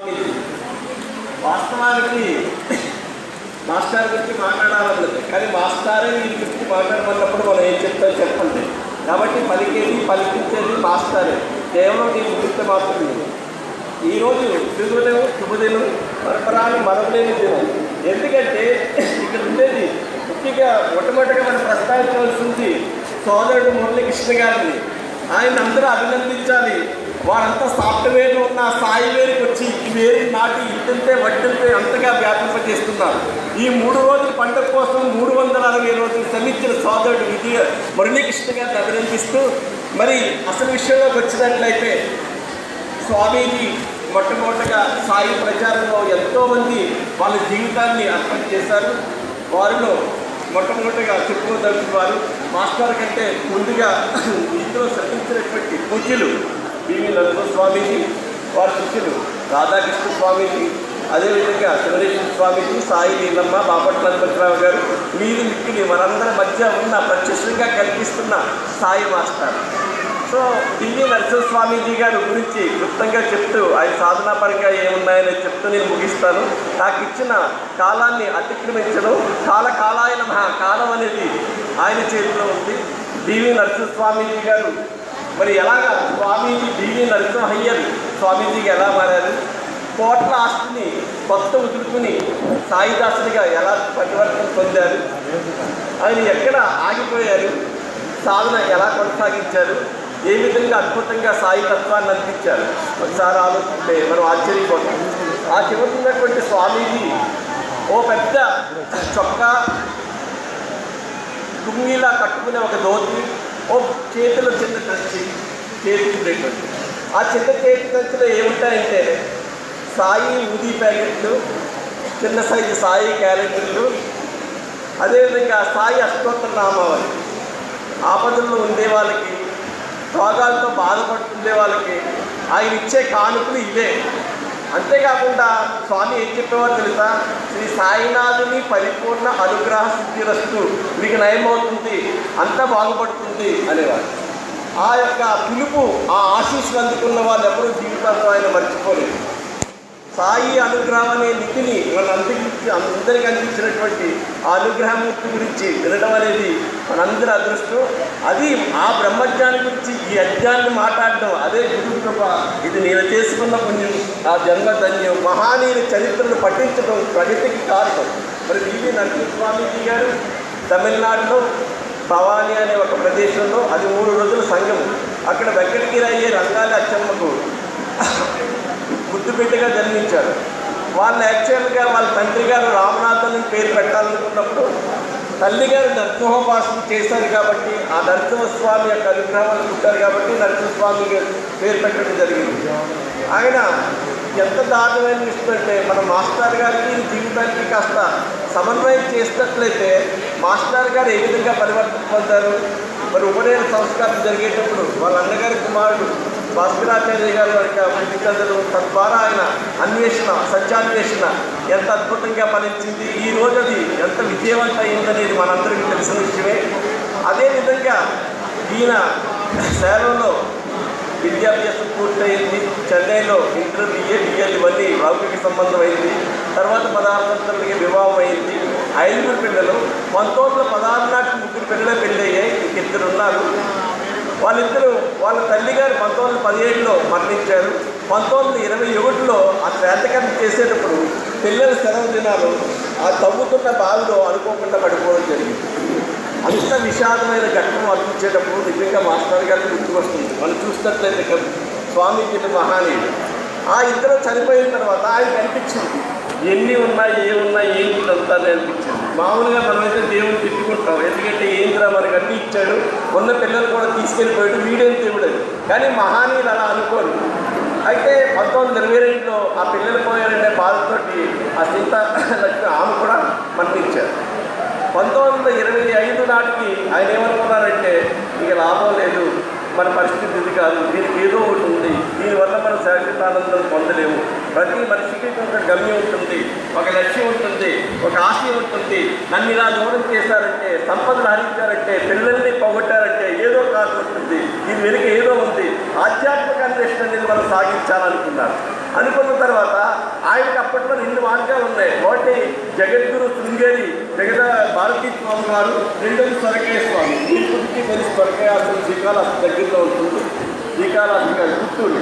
వాస్తవానికి మాస్టర్ గురించి మాట్లాడాలన్నది కానీ మాస్టారే వీరి గురించి మాట్లాడమన్నప్పుడు మనం ఏం చెప్తాం చెప్పండి కాబట్టి పలికేది పలికించేది మాస్టారే కేవలం నీ ముగిస్తే మాత్రమే ఈరోజు శుభదినం శుభదినం పరపరాలు మరవలేని దినం ఎందుకంటే ఇక్కడ ఉండేది ముఖ్యంగా మొట్టమొదటిగా మనం ప్రస్తావించవలసింది సోదరుడు మురళీకృష్ణ గారిని ఆయన అందరూ అభినందించాలి వారంతా సాఫ్ట్వేర్ ఉన్న స్థాయి వేరుకి వచ్చి ఈ వేరు నాటి ఇంతంతే వడ్డంతే అంతగా వ్యాపింపజేస్తున్నారు ఈ మూడు రోజుల పండుగ కోసం మూడు వందల అరవై రోజులు శ్రమించిన సోదరుడు విజయ మురళీకృష్ణ గారిని అభినందిస్తూ మరి అసలు విషయంలోకి వచ్చినట్లయితే స్వామీజీ మొట్టమొదటిగా సాయి ప్రచారంలో ఎంతోమంది వాళ్ళ జీవితాన్ని అర్పణ చేశారు వారిలో మొట్టమొదటిగా చెప్పుకోదలిచిన వారు మాస్టర్ కంటే ముందుగా ఇందులో శ్రమించినటువంటి పూజ్యులు బివి నరసింహ స్వామీజీ వారి శిష్యులు రాధాకృష్ణ స్వామీజీ అదేవిధంగా శివరేశ్వర స్వామీజీ సాయి నీలమ్మ బాపట్ల హనుమంతరావు గారు మీరు మిక్కిలి మనందరి మధ్య ఉన్న ప్రత్యక్షంగా కల్పిస్తున్న సాయి మాస్టర్ సో దివ్య నరసింహ స్వామీజీ గారి గురించి క్లుప్తంగా చెప్తూ ఆయన సాధనా పరంగా ఏమున్నాయని చెప్తూ నేను ముగిస్తాను నాకు ఇచ్చిన కాలాన్ని అతిక్రమించడం కాలకాలాయన మహా కాలం అనేది ఆయన చేతిలో ఉంది డివి నరసింహ స్వామీజీ గారు మరి ఎలాగా స్వామీజీ డివి నరసింహయ్యర్ స్వామీజీకి ఎలా మారారు కోట్ల ఆస్తిని కొత్త వదులుకుని సాయిదాసునిగా ఎలా పరివర్తన పొందారు ఆయన ఎక్కడ ఆగిపోయారు సాధన ఎలా కొనసాగించారు ఏ విధంగా అద్భుతంగా సాయి తత్వాన్ని అందించారు ఒకసారి ఆలోచిస్తే మనం ఆశ్చర్యపోతాం ఆ చివరి ఉన్నటువంటి స్వామీజీ ఓ పెద్ద చొక్కా కుంగిలా కట్టుకునే ఒక ధోతి ఓ చేతిలో చిన్న సంచి చేతికి ఉండేటువంటి ఆ చిన్న చేతి సంచిలో ఏముంటాయంటే సాయి ఊది ప్యాకెట్లు చిన్న సైజు సాయి క్యాలెండర్లు అదేవిధంగా సాయి అష్టోత్తర నామావళి ఆపదల్లో ఉండే వాళ్ళకి రోగాలతో బాధపడుతుండే వాళ్ళకి ఆయన ఇచ్చే కానుకలు ఇవే అంతేకాకుండా స్వామి ఏం చెప్పేవారు తెలుసా శ్రీ సాయినాథుని పరిపూర్ణ అనుగ్రహ సిద్ధిరస్తు మీకు నయమవుతుంది అంతా బాగుపడుతుంది అనేవారు ఆ యొక్క పిలుపు ఆ ఆశీస్సులు అందుకున్న వాళ్ళు ఎవరూ జీవితంలో ఆయన మర్చిపోలేదు సాయి అనుగ్రహం అనే నిధిని మన అందరికి అందరికి అందించినటువంటి ఆ అనుగ్రహమూర్తి గురించి వినడం అనేది మనందరి అదృష్టం అది ఆ బ్రహ్మజ్ఞాని గురించి ఈ అజ్ఞాన్ని మాట్లాడడం అదే గురువు కృప ఇది నేను చేసుకున్న పుణ్యం ఆ జన్మ ధన్యం మహానీయుల చరిత్రను పఠించడం ప్రగతికి కారణం మరి వివి నరసింహ స్వామీజీ గారు తమిళనాడులో భవాని అనే ఒక ప్రదేశంలో అది మూడు రోజుల సంఘం అక్కడ వెంకటగిరి అయ్యే రంగాలి అచ్చమ్మకు ముద్దుబిడ్డగా జన్మించారు వాళ్ళు యాక్చువల్గా వాళ్ళ తండ్రి గారు రామనాథన్ అని పేరు పెట్టాలనుకున్నప్పుడు తల్లి గారు నరసింహోపాసన చేశారు కాబట్టి ఆ నరసింహస్వామి యొక్క అనుగ్రహాలు పుట్టారు కాబట్టి నరసింహస్వామి గారు పేరు పెట్టడం జరిగింది ఆయన ఎంత దారుణమైన విషయం అంటే మన మాస్టర్ గారికి జీవితానికి కాస్త సమన్వయం చేసినట్లయితే మాస్టర్ గారు ఏ విధంగా పరివర్తన పొందారు మరి ఉపనయన సంస్కారం జరిగేటప్పుడు వాళ్ళ అన్నగారి కుమారుడు భాస్కరాచార్య గారు యొక్క వృత్తి కథలు తద్వారా ఆయన అన్వేషణ సత్యాన్వేషణ ఎంత అద్భుతంగా ఫలించింది ఈ రోజు అది ఎంత విజయవంతం అయిందనేది మనందరికీ తెలిసిన విషయమే అదేవిధంగా ఈయన సేవలో విద్యాభ్యాసం పూర్తయింది చెన్నైలో ఇంటర్ బిఏ డిఎల్ ఇవన్నీ లౌకిక సంబంధం అయింది తర్వాత పదహారు సంవత్సరాలకి వివాహం అయింది ఐదుగురు పిల్లలు పంతొమ్మిది వందల పదహారు నాటి ముగ్గురు పిల్లలే పెళ్ళి అయ్యాయి ఇంక ఇద్దరు ఉన్నారు వాళ్ళిద్దరూ వాళ్ళ తల్లిగారు పంతొమ్మిది వందల పదిహేడులో మరణించారు పంతొమ్మిది వందల ఇరవై ఒకటిలో ఆ శ్వేతకరణ చేసేటప్పుడు పిల్లల సెలవు దినాలు ఆ తవ్వుతున్న బావిలో అనుకోకుండా పడిపోవడం జరిగింది అంత విషాదమైన ఘట్టం అర్పించేటప్పుడు నిజంగా మాస్టర్ గారికి గుర్తుకొస్తుంది మనం చూసినట్లయితే ఇక స్వామీజీ మహానీయుడు ఆ ఇద్దరు చనిపోయిన తర్వాత ఆయన కనిపించింది ఎన్ని ఉన్నాయి ఏమున్నా ఏంటి అంతా అనిపించింది మామూలుగా మనమైతే దేవుని తిట్టుకుంటాం ఎందుకంటే ఏంద్రా మనకి అన్ని ఇచ్చాడు ఉన్న పిల్లలు కూడా తీసుకెళ్ళిపోయాడు వీడేం దేవుడు కానీ మహానీయులు అలా అనుకోరు అయితే పంతొమ్మిది వందల ఇరవై రెండులో ఆ పిల్లలు పోయారనే బాధతోటి ఆ సీత లక్ష్మి ఆమె కూడా మరణించారు పంతొమ్మిది వందల ఇరవై ఐదు నాటికి ఆయన ఏమనుకున్నారంటే ఇక లాభం లేదు మన పరిస్థితి ఇది కాదు దీనికి ఏదో ఒకటి ఉంది దీనివల్ల మనం శాశ్వత ఆనందం పొందలేము ప్రతి మనిషికి ఒక గమ్యం ఉంటుంది ఒక లక్ష్యం ఉంటుంది ఒక ఆశయం ఉంటుంది నన్ను ఇలా దూరం చేశారంటే సంపదలు హరించారంటే పిల్లల్ని పోగొట్టారంటే ఏదో కారణం ఉంటుంది దీని వెనుక ఏదో ఉంది ఆధ్యాత్మిక అన్వేషణ అనేది మనం సాగించాలనుకున్నారు అనుకున్న తర్వాత ఆయనకి అప్పట్లో రెండు మార్గాలు ఉన్నాయి ఒకటి జగద్గురు శృంగేరి జగద భారతీ స్వామి వారు రెండోది స్వరకేయ స్వామి ఇప్పటికీ తెలిసి స్వరకేయాసం శ్రీకాళహస్తి దగ్గరలో ఉంటుంది శ్రీకాళహస్తి కాదు, గుంటూరు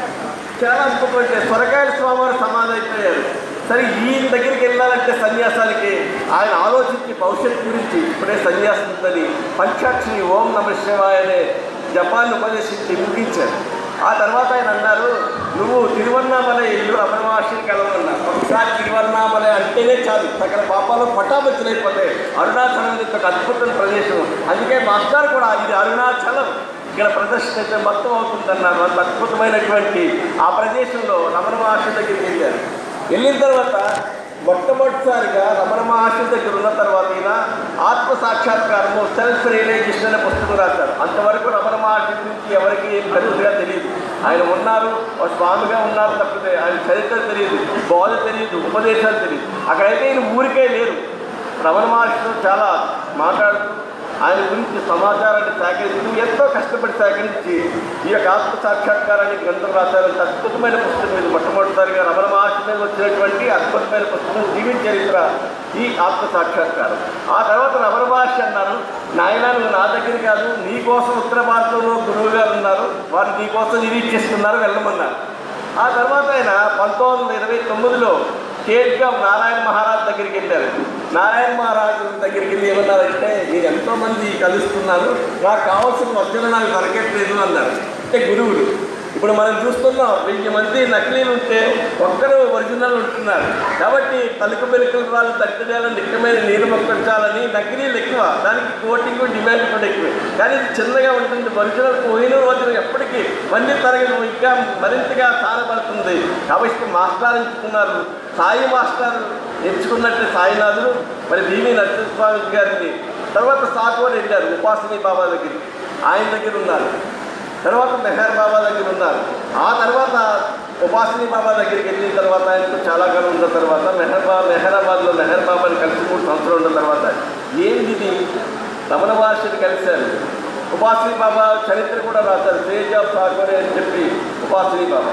చాలా అద్భుతమైన స్వరకాయల స్వామి వారు సమాధి అయిపోయారు సరే ఈయన దగ్గరికి వెళ్ళాలంటే సన్యాసానికి ఆయన ఆలోచించి భవిష్యత్తు గురించి ఇప్పుడే సన్యాసం ఉందని పంచాక్షరి ఓం నమ శివాయ అనే జపాన్ని ఉపదేశించి ముగించారు ఆ తర్వాత ఆయన అన్నారు నువ్వు తిరువన్నామలై ఇల్లు రమణ మహర్షిని కలవన్నారు ఒకసారి తిరువన్నామలై అంటేనే చాలు సకల పాపాలు పటాపచ్చులైపోతాయి అరుణాచలం అనేది ఒక అద్భుతమైన ప్రదేశం అందుకే మాస్టర్ కూడా ఇది అరుణాచలం ఇక్కడ ప్రదర్శన అయితే మొత్తం అవుతుందన్నారు అంత అద్భుతమైనటువంటి ఆ ప్రదేశంలో రమణ మహర్షి దగ్గరికి వెళ్ళారు వెళ్ళిన తర్వాత మొట్టమొదటిసారిగా రమణ మహర్షి దగ్గర ఉన్న తర్వాత ఈయన ఆత్మ సాక్షాత్కారము సెల్ఫ్ రియలైజేషన్ అనే పుస్తకం రాశారు అంతవరకు రమణ మహర్షి గురించి ఎవరికి ఏం కలుగుగా తెలియదు ఆయన ఉన్నారు ఒక స్వామిగా ఉన్నారు తప్పితే ఆయన చరిత్ర తెలియదు బోధ తెలియదు ఉపదేశాలు తెలియదు అక్కడైతే ఈయన ఊరికే లేరు రమణ మహర్షితో చాలా మాట్లాడుతూ ఆయన గురించి సమాచారాన్ని సేకరిస్తూ ఎంతో కష్టపడి సేకరించి ఈ యొక్క ఆత్మ సాక్షాత్కారాన్ని గ్రంథం రాశారంటే అద్భుతమైన పుస్తకం ఇది మొట్టమొదటిసారిగా రమణ మహర్షి మీద వచ్చినటువంటి అద్భుతమైన పుస్తకం జీవిత చరిత్ర ఈ ఆత్మ సాక్షాత్కారం ఆ తర్వాత రమణ మహర్షి అన్నారు నాయన నువ్వు నా దగ్గర కాదు నీ కోసం ఉత్తర భారతంలో గురువు గారు ఉన్నారు వారు నీ కోసం నిరీక్షిస్తున్నారు వెళ్ళమన్నారు ఆ తర్వాత ఆయన పంతొమ్మిది వందల ఇరవై తొమ్మిదిలో స్టేట్గా నారాయణ మహారాజ్ దగ్గరికి వెళ్ళారు నారాయణ మహారాజు దగ్గరికి వెళ్ళి ఏమన్నారంటే మీరు ఎంతోమంది కలుస్తున్నారు నాకు కావాల్సిన వజ్రం నాకు దొరకట్లేదు అన్నారు అంటే గురువులు ఇప్పుడు మనం చూస్తున్నాం వెయ్యి మంది నకిలీలు ఉంటే ఒక్కరు ఒరిజినల్ ఉంటున్నారు కాబట్టి తలుకు పెలుకల వాళ్ళు తట్టడాలని నిక్కమైన నీరు మొక్కచాలని నకిలీలు ఎక్కువ దానికి కోటింగ్ డిమాండ్ కూడా ఎక్కువ కానీ ఇది చిన్నగా ఉంటుంది ఒరిజినల్ పోయిన రోజులు ఎప్పటికీ మళ్ళీ తరగతి ఇంకా మరింతగా సారపడుతుంది కాబట్టి మాస్టర్ ఎంచుకున్నారు సాయి మాస్టర్ ఎంచుకున్నట్టు సాయినాథులు మరి బీవీ నరసింహస్వామి గారిని తర్వాత సాకోని వెళ్ళారు ఉపాసని బాబా దగ్గరికి ఆయన దగ్గర ఉన్నారు తర్వాత మెహర్ బాబా దగ్గర ఉన్నారు ఆ తర్వాత ఉపాసని బాబా దగ్గరికి వెళ్ళిన తర్వాత ఆయనతో చాలా కాలం ఉన్న తర్వాత మెహర్ బాబా మెహరాబాద్లో మెహర్ బాబాని కలిసి మూడు సంవత్సరాలు ఉన్న తర్వాత ఏంది ఇది రమణ మహర్షిని కలిశారు ఉపాసని బాబా చరిత్ర కూడా రాశారు తేజ్ ఆఫ్ సాగోరే అని చెప్పి ఉపాసని బాబా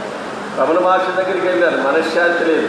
రమణ మహర్షి దగ్గరికి వెళ్ళారు మనశ్శాంతి లేదు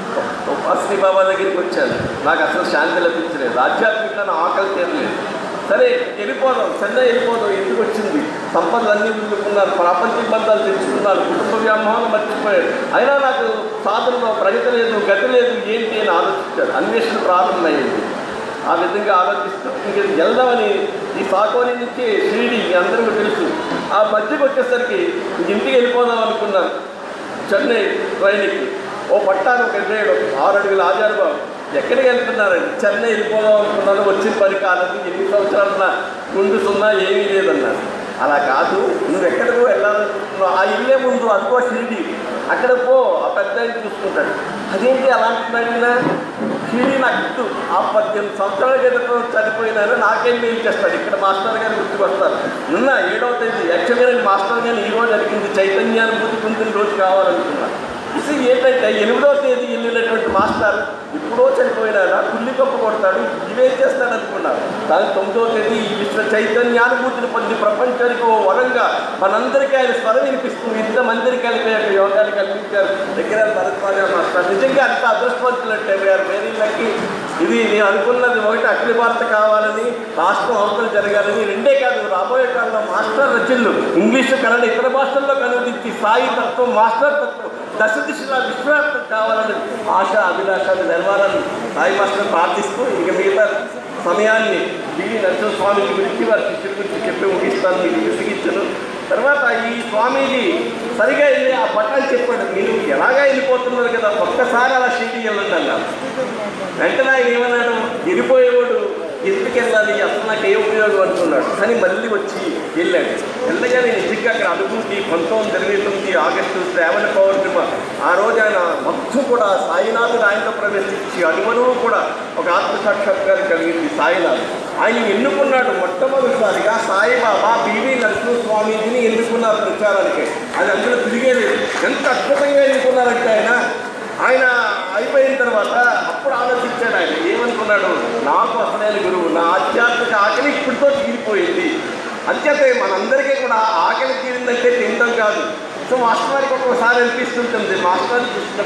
ఉపాసని బాబా దగ్గరికి వచ్చాను నాకు అసలు శాంతి లభించలేదు ఆధ్యాత్మికంగా ఆకలి తీరలేదు సరే వెళ్ళిపోదాం చెన్నై వెళ్ళిపోదాం ఎందుకు వచ్చింది సంపదలు అన్నీ ఉంచుకున్నారు ప్రాపంచిక బంధాలు తెచ్చుకున్నారు కుటుంబ వ్యామోహాలు మర్చిపోయారు అయినా నాకు సాధనలో ప్రగతి లేదు గతి లేదు ఏంటి అని ఆలోచించారు అన్వేషణ ప్రారంభమైంది ఆ విధంగా ఆలోచిస్తూ ఇంక వెళ్దామని ఈ సాకోని నుంచి షిరిడి మీ అందరికీ తెలుసు ఆ మధ్యకి వచ్చేసరికి ఇంక ఇంటికి వెళ్ళిపోదాం అనుకున్నాను చెన్నై ట్రైన్కి ఓ పట్టాను ఒక ఎదురేడు ఆరు అడుగుల ఆచారబాబు ఎక్కడికి వెళ్తున్నారండి చెన్నై వెళ్ళిపోదాం అనుకున్నాను వచ్చిన పని కాలేదు ఎన్ని సంవత్సరాలున్నా గుండు సున్నా ఏమీ లేదన్నారు అలా కాదు నువ్వు ఎక్కడికో వెళ్ళాలనుకుంటున్నావు ఆ ఇల్లే ముందు అనుకో షిరిడి అక్కడ పో ఆ పెద్ద ఆయన చూసుకుంటాడు అదేంటి అలా అంటున్నాడు షిరిడి నాకు గుర్తు ఆ పద్దెనిమిది సంవత్సరాల క్రితం చనిపోయినారు నాకేం మేలు చేస్తాడు ఇక్కడ మాస్టర్ గారు గుర్తుకొస్తారు నిన్న ఏడవ తేదీ యాక్చువల్గా నేను మాస్టర్ గారిని ఈ రోజు అడిగింది చైతన్యానుభూతి పొందిన రోజు కావాలనుకున్నా ఇది ఏంటంటే ఎనిమిదవ తేదీ వెళ్ళినటువంటి మాస్టర్ ఇప్పుడో చనిపోయినారా కుల్లి కప్పు కొడతాడు ఇవే చేస్తాడు అనుకున్నారు కానీ తొమ్మిదవ తేదీ ఈ విశ్వ చైతన్యానుభూతిని పొంది ప్రపంచానికి ఓ వరంగా మనందరికీ ఆయన స్వరం వినిపిస్తుంది ఇంతమందిని కలిపి యొక్క యోగాన్ని కల్పించారు దగ్గర భరద్వాజ మాస్టర్ నిజంగా అంత అదృష్టవంతులంటే వీఆర్ వెరీ లక్కీ ఇది నేను అనుకున్నది ఒకటి అఖిల భారత కావాలని రాష్ట్రం అవతల జరగాలని రెండే కాదు రాబోయే కాలంలో మాస్టర్ రచనలు ఇంగ్లీషు కన్నడ ఇతర భాషల్లో కనుదించి సాయి తత్వం మాస్టర్ తత్వం దశ దిశలా విశ్వవ్యాప్తం కావాలని ఆశ అభిలాషాలు నెరవేరాలని సాయి మాస్టర్ ప్రార్థిస్తూ ఇక మిగతా సమయాన్ని దిగి నరసింహస్వామి గురించి వారి శిష్యుల గురించి చెప్పి ముగిస్తాను మీకు విసిగించను తర్వాత ఈ స్వామీజీ సరిగా వెళ్ళి ఆ పట్టాలు చెప్పాడు మీరు ఎలాగా వెళ్ళిపోతున్నారు కదా ఒక్కసారి అలా షిరిడి వెళ్ళండి అన్నారు వెంటనే ఆయన ఏమన్నాడు వెళ్ళిపోయేవాడు ఎందుకు వెళ్ళాలి అసలు నాకు ఏ ఉపయోగం అనుకున్నాడు కానీ మళ్ళీ వచ్చి వెళ్ళాడు వెళ్ళగానే నిజంగా అక్కడ అనుభూతి పంతొమ్మిది ఇరవై తొమ్మిది ఆగస్టు శ్రావణ పౌర్ణిమ ఆ రోజు ఆయన మొత్తం కూడా సాయినాథుడు ఆయనతో ప్రవేశించి అనుమనువు కూడా ఒక ఆత్మ సాక్షాత్కారం కలిగింది సాయినాథ్ ఆయన ఎన్నుకున్నాడు మొట్టమొదటిసారిగా సాయిబాబా బీవీ నరసింహ స్వామీజీని ఎన్నుకున్నారు ప్రచారానికి అది అందులో తిరిగేలేదు ఎంత అద్భుతంగా ఎన్నుకున్నారంటే ఆయన ఆయన అయిపోయిన తర్వాత అప్పుడు ఆలోచించాడు ఆయన ఏమనుకున్నాడు నాకు అసలైన గురువు నా ఆధ్యాత్మిక ఆకలి ఇప్పటితో తీరిపోయింది అంచేతే మనందరికీ కూడా ఆకలి తీరిందంటే తినడం కాదు సో మాస్టర్ గారికి ఒక్కొక్కసారి అనిపిస్తుంటుంది మాస్టర్ గారిని చూసినప్పుడు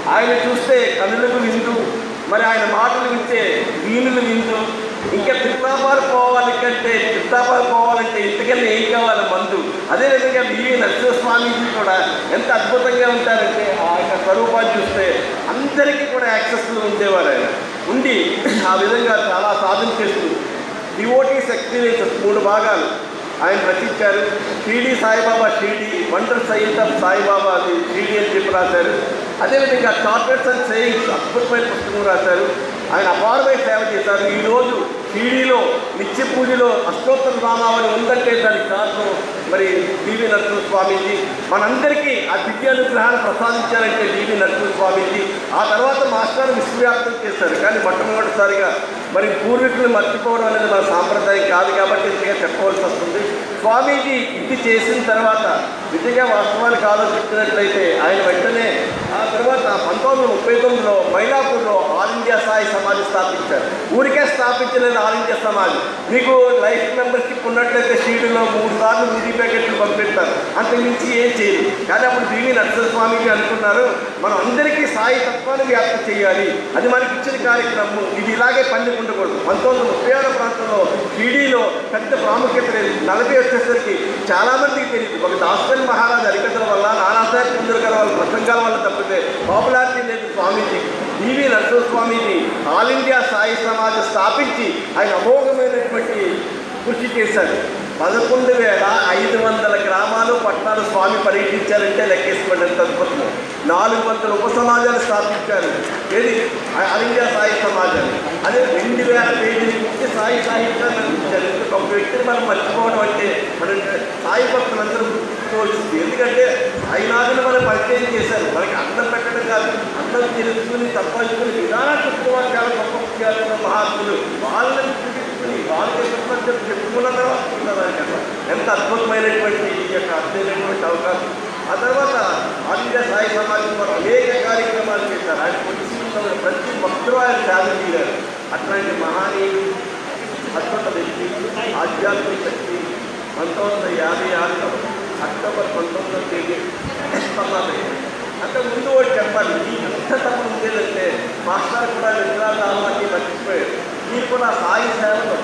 ఆయన చూస్తే కనులకు విందు మరి ఆయన మాటలు వింటే వీణులు విందు ఇంకా తిరునాపాలు పోవాలి కంటే తిరునాపాలు పోవాలంటే ఇంతకన్నా ఏం కావాలి మందు అదేవిధంగా బివి నరసింహస్వామీజీ కూడా ఎంత అద్భుతంగా ఉంటారంటే ఆ యొక్క స్వరూపాన్ని చూస్తే అందరికీ కూడా యాక్సెస్లో ఉండేవారు ఆయన ఉండి ఆ విధంగా చాలా సాధన చేస్తూ డివోటీస్ ఎక్స్పీరియన్సెస్ మూడు భాగాలు ఆయన రచించారు Shirdi Saibaba Shirdi wonder science of Saibaba అది షిరిడి అని చెప్పి రాశారు అదేవిధంగా చార్టర్స్ అండ్ సేయింగ్స్ అద్భుతమైన పుస్తకం రాశారు ఆయన అపారమైన సేవ చేశారు ఈరోజు షిరిడిలో నిత్య పూజలో అష్టోత్తర రామావళి ఉందంటే దానికి కారణం మరి డివి నరసింహ స్వామీజీ మనందరికీ ఆ దివ్యానుగ్రహాన్ని ప్రసాదించారంటే డివి నరసింహ స్వామీజీ ఆ తర్వాత మాస్టర్ విశ్వవ్యాప్తం చేశారు కానీ మొట్టమొదటిసారిగా మరి పూర్వీకులు మర్చిపోవడం అనేది మన సాంప్రదాయం కాదు కాబట్టి ఇంతగా చెప్పవలసి వస్తుంది స్వామీజీ ఇది చేసిన తర్వాత నిజంగా వాస్తవానికి ఆలోచించినట్లయితే ఆయన వెంటనే ఆ తర్వాత పంతొమ్మిది వందల ముప్పై తొమ్మిదిలో మైలాపూర్లో ఆల్ ఇండియా సాయి సమాజ్ స్థాపించారు ఊరికే స్థాపించలేదు ఆల్ ఇండియా సమాజ్ మీకు లైఫ్ మెంబర్షిప్ ఉన్నట్లయితే షీడులో మూడు సార్లు విధి ప్యాకెట్లు పంపిస్తారు అంతకుమించి ఏం చేయరు కానీ అప్పుడు బివి నరసింహస్వామికి అనుకున్నారు మనం అందరికీ సాయి తత్వాన్ని వ్యాప్తి చేయాలి అది మనకి ఇచ్చిన కార్యక్రమం ఇది ఇలాగే పండుగ ఉండకూడదు పంతొమ్మిది వందల ముప్పై ఆరు ప్రాంతంలో షిరిడీలో పెద్ద ప్రాముఖ్యత లేదు నలభై వచ్చేసరికి చాలా మందికి తెలియదు ఒక దాస్కన్ మహారాజ్ హరికథల వల్ల నానాసాహెబ్ చంద్రకర్ వాళ్ళ ప్రసంగాల వల్ల తప్పితే పాపులారిటీ లేదు Swamiji DV Narasimha Swamiji all India Sai Samaj స్థాపించి ఆయన అమోఘమైనటువంటి కృషి చేశారు పదకొండు వేల ఐదు వందల గ్రామాలు పట్టణాలు స్వామి పర్యటించారంటే లెక్కేసుకోండి ఎంత అద్భుతం నాలుగు వందల ఉప సమాజాలు స్థాపించారు ఏది ఆల్ ఇండియా సాయి సమాజాలు అదే రెండు వేల పేజీల నుంచి సాయి సాహిత్యాన్ని అందించారు ఎందుకు ఒక వ్యక్తిని మనం మర్చిపోవడం అంటే మన సాయి భక్తులందరూ గుర్తుకోవాల్సింది ఎందుకంటే అయినాదని మనం పరిచయం చేశారు మనకి అన్నం పెట్టడం కాదు అన్నం తెలుసుకుని తప్పచుకుని విధానాలు చెప్పుకోవాలి చాలా గొప్ప ముఖ్యాలు మహాత్ములు వాళ్ళని చూపించుకుని వాళ్ళకి ప్రపంచం చెప్పుకున్న తర్వాత ఉన్నదాని కదా ఎంత అద్భుతమైనటువంటి ఈ యొక్క అర్థమైనటువంటి అవకాశం ఆ తర్వాత ఆంధ్ర సాయి సమాజం వారు అనేక కార్యక్రమాలు చేశారు ఆయన పొలిసిన ప్రతి భక్తులు ఆయన సేవ చేయారు అట్లాంటి మహానీయుడు అద్భుత వ్యక్తి ఆధ్యాత్మిక శక్తి పంతొమ్మిది వందల యాభై ఆరులో అక్టోబర్ పంతొమ్మిదవ తేదీ సమాధయ్యారు అంటే ముందు ఒకటి చెప్పాలి ఈ ఎంత తప్పు ఉండేదంటే మాస్టర్ కూడా విగ్రహాన్ని మర్చిపోయారు మీరు కూడా సాయి సేవలో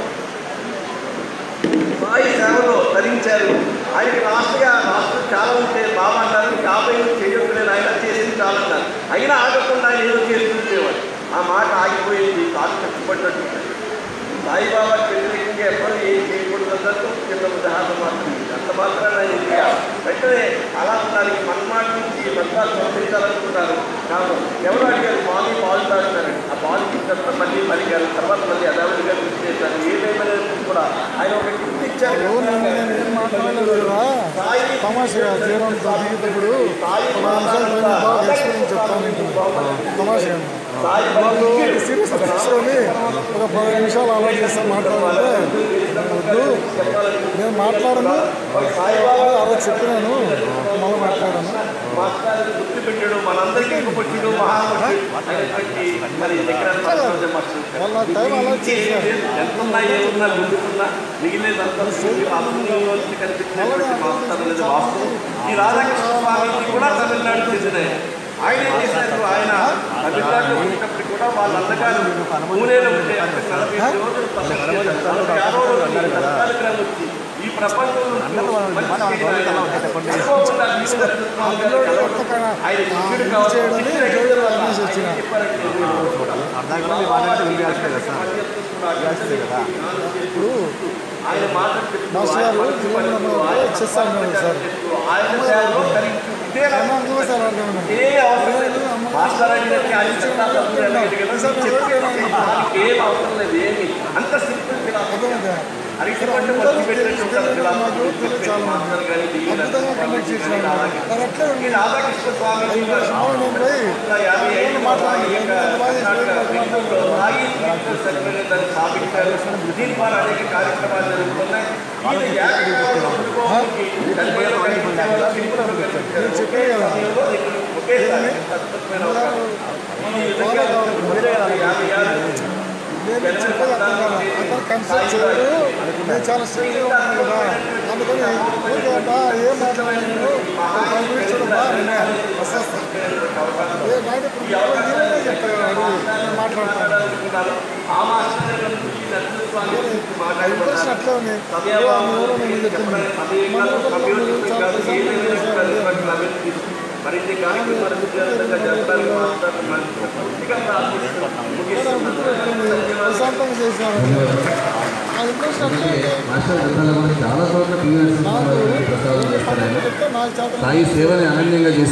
సాయి సేవలో ధరించారు ఆయనకి రాష్ట్రగా రాష్ట్రం చాలా ఉంటే బాబా అన్నారు యాభై చేయొద్దు నేను ఆయన చేసింది చాలా అన్నారు అయినా ఆగకుండా ఆయన ఏదో చేస్తుండేవాడు ఆ మాట ఆగిపోయింది కాదు కష్టపడ్డట్టు సాయిబాబాకి వ్యతిరేకంగా ఎవ్వరు ఏం చేయకూడదు అన్నట్టు చిన్న ఉదాహరణ మాత్రం ఇది. అంత మాత్రాన ఆయన చేయాలి. వెంటనే అలా దానికి మన్మాట నుంచి మంత్రాలు పంపించాలనుకున్నారు కాదు ఎవరు అడిగారు స్వామి పాలు తాగుతారు ఆ పాలు ఇచ్చిన మళ్ళీ పలిగారు తర్వాత మళ్ళీ అదావిడిగా గుర్తు చేశారు ఏమేమైనా కూడా ఆయన ఒక గిఫ్ట్ ఇచ్చారు ఏం మాట్లాడలేదు కదా తమాషగా తీరం దిగేటప్పుడు ఒక నిమిషాలు నేను బాగా ఎక్స్పీరియన్స్ చెప్తాను నీకు తమాషగా వాళ్ళు సీరియస్ తీసుకొని ఒక పది నిమిషాలు అలా చేస్తాం మాట్లాడాలంటే వద్దు నేను మాట్లాడను అలా చెప్పినాను మళ్ళీ మాట్లాడాను మాస్టర్ గుర్తు పెట్టడం మనందరికీ పుట్టిడు మహామూర్తి మరి దగ్గర మాస్టర్ మాస్టర్ వాళ్ళ టైం అలా చేశారు ఎంతున్నా ఏమున్నా ముందుకున్నా మిగిలినంతా అభివృద్ధి కనిపించినటువంటి మాస్టర్ అనేది వాస్తవం ఈ రాధాకృష్ణ స్వామి కూడా తమిళనాడు చెందిన ఆయన ఏం చేశారు ఆయన తమిళనాడులో ఉన్నప్పుడు కూడా వాళ్ళ అన్నగారు పూణేలో ఉంటే అక్కడ నలభై ఐదు రోజులు తపస్సు చేశారు. నలభై ఆరో రోజు ఈ కార్యక్రమం వచ్చి ఈ ప్రపంచంలో మంచి చేయడం ఆయన. అనుకోకుండా జీవిత ఆయన శిష్యుడు కావాలి. చేయడమే శిష్యుడు జోడర్ వల్ల అనేసి వచ్చిన. ఆయన చెప్పారంటే అర్థం కాదు మీ మాట్లాడితే వినిపించాల్సిందే కదా సార్ వినిపించాల్సిందే కదా ఇప్పుడు ఆయన మాట మాస్టర్ గారు తిరుమల చేస్తాను సార్ ఆయన సేవలో తరించు. ఇదే అమ్మ అందులో సార్ అర్థమైంది ఏ అవసరం లేదు మాస్టర్ అడిగినట్టు ఆయన చెప్తారు తప్పు లేదు. దానికి ఏం అవసరం లేదు ఏమి అంత సింపుల్ ఫిలాసఫీ అర్థమైందా అరిగిపట్టు మొదలు పెట్టినట్టు ఉంటారు ఫిలాసఫీ. చాలా మాస్టర్ గారి దిగి అద్భుతంగా కండక్ట్ చేసినాను మరి అట్లే ఈ ఉంది రాధాకృష్ణ స్వామి అవును, నేను పోయి యాభై ఐదు మాట్లాడి స్థాపించారు దీని ద్వారా అనేక కార్యక్రమాలు జరుగుతున్నాయి ఈయన ఏకకాలంలో ఉండిపోవడానికి తల్లిదండ్రులు కనిపించేవారు, సింపుల్గా కనిపించారు. నేను చెప్పాను కదా ఒకేసారి ఎంత అద్భుతమైన అవకాశం. ఈ విధంగా యాభై ఆరు నేను చెప్పేది అర్థం కాదు అతను కన్సల్ట్ చేయడు నేను చాలా స్ట్రిక్ట్గా ఉన్నాను కదా అందుకని ఊరికే బా ఏం మాట్లాడలేదు పది నిమిషాలు బా నిన్నే వస్తా ఏ నైట్ ఈ అవకాశాన్ని నేను మాట్లాడతాను మాట్లాడాలనుకున్నాను ఆ మాస్టర్ గారి గురించి ఈ నరసింహస్వామి గురించి ఇంట్రెస్ట్ మాట్లాడుకున్నాను అట్లా ఉంది సమయాభావం ఎవరో నేను లేదు, చెప్తున్నాను చెప్పడానికి సమయం కాదు, కంప్యూటర్ కాదు, ఏదైనా చెప్పాలి, వాటి అభివృద్ధి. మరిన్ని కార్యక్రమాలు విజయవంతంగా జరపడానికి మాత్రం మనం పూర్తిగా ప్రార్థిస్తున్నాం. ముగిస్తున్నాం. ప్రశాంతంగా చేసినారు ఆ ఇంట్రెస్ట్ అట్లా ఉంది మాస్టర్ గ్రంథాలు కూడా చాలా చోట్ల పివి నరసింహారావు గారికి ప్రసాదం చేస్తారు ఆయన చెప్తే నాకు చేత సాయి సేవని అనన్యంగా చేసి